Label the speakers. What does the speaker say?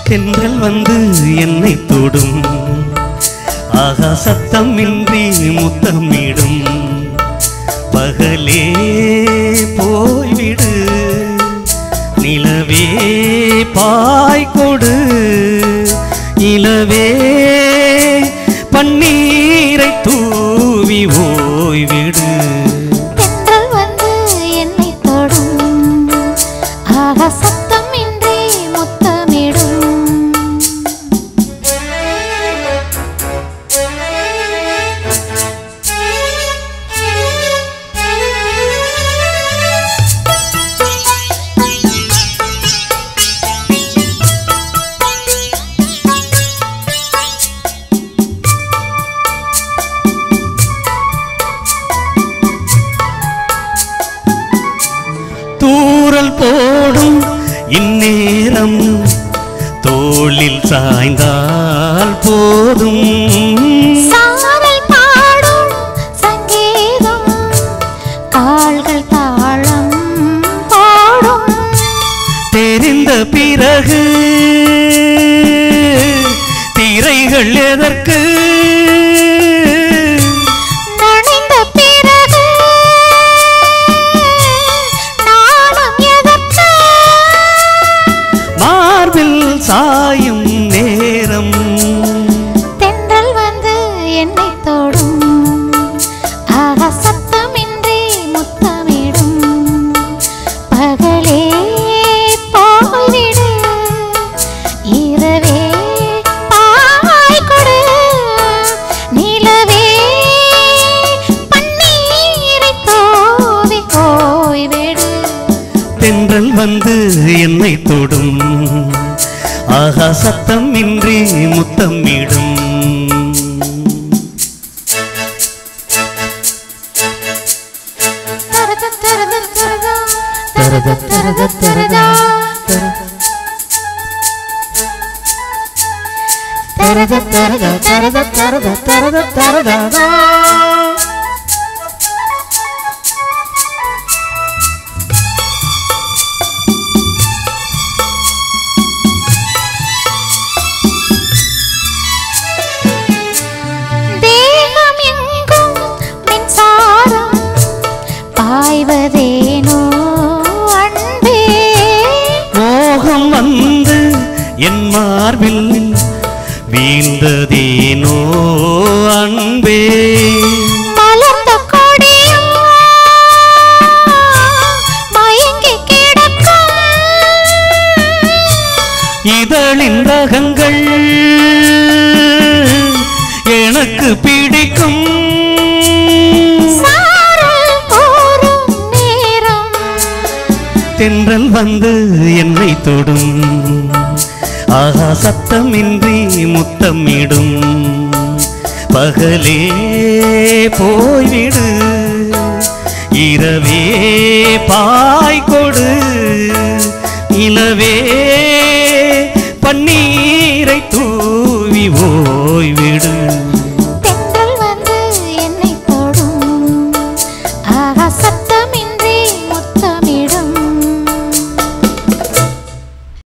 Speaker 1: தென்றல் வந்து என்னை தொடும் ஆகா சத்தமின்றி முத்தமிடும் பகலே போய்விடு நிலவே பாய் கொடு இலவே பன்னீரை தூவி ஓய்விடு
Speaker 2: தென்றல் வந்து என்னை தொடும் ஆக சத்தமின்றி முத்தமிடும்
Speaker 1: தூரல் போடும் இந்நேரம் தோளில் சாய்ந்தால் போதும்
Speaker 2: சாரல் பாடும் சங்கீதம் கால்கள் தாளம் பாடும்
Speaker 1: தெரிந்த பிறகு திரைகள் எதற்கு
Speaker 2: நனைந்த பிறகு நாணம் எதற்கு
Speaker 1: மார்பில் சாயும் நேரம்
Speaker 2: தென்றல் வந்து என்னை தொடும் ஆக சத்தமின்றி முத்தமிடும் பகலே போய்விடு இரவே பாய் கொடு நிலவே பன்னீரை தோவி போய்விடு
Speaker 1: தென்றல் வந்து என்னை தொடும் ஆகா சத்தம் இன்றி முத்தமிடும்
Speaker 2: தரத தரத தரதா தரத தரத தரதா தரத தரத தரத தரத தரத தரதா தேகம் எங்கும் மின்சாரம் பாய்வதேனோ அன்பே
Speaker 1: மோகம் வந்து என் மார்பில் வீழ்ந்ததேனோ அன்பே
Speaker 2: மலர்ந்த கொடியோ மயங்கி கிடக்கும்
Speaker 1: இதழின் ரகங்கள் எனக்கு பிடிக்கும்
Speaker 2: சாரல் போரும் நேரம்
Speaker 1: தென்றல் வந்து என்னை தொடும் ஆகா சத்தமின்றி முத்தமிடும் பகலே போய்விடு இரவே பாய் கொடு இலவே பன்னீரை தூவி ஓ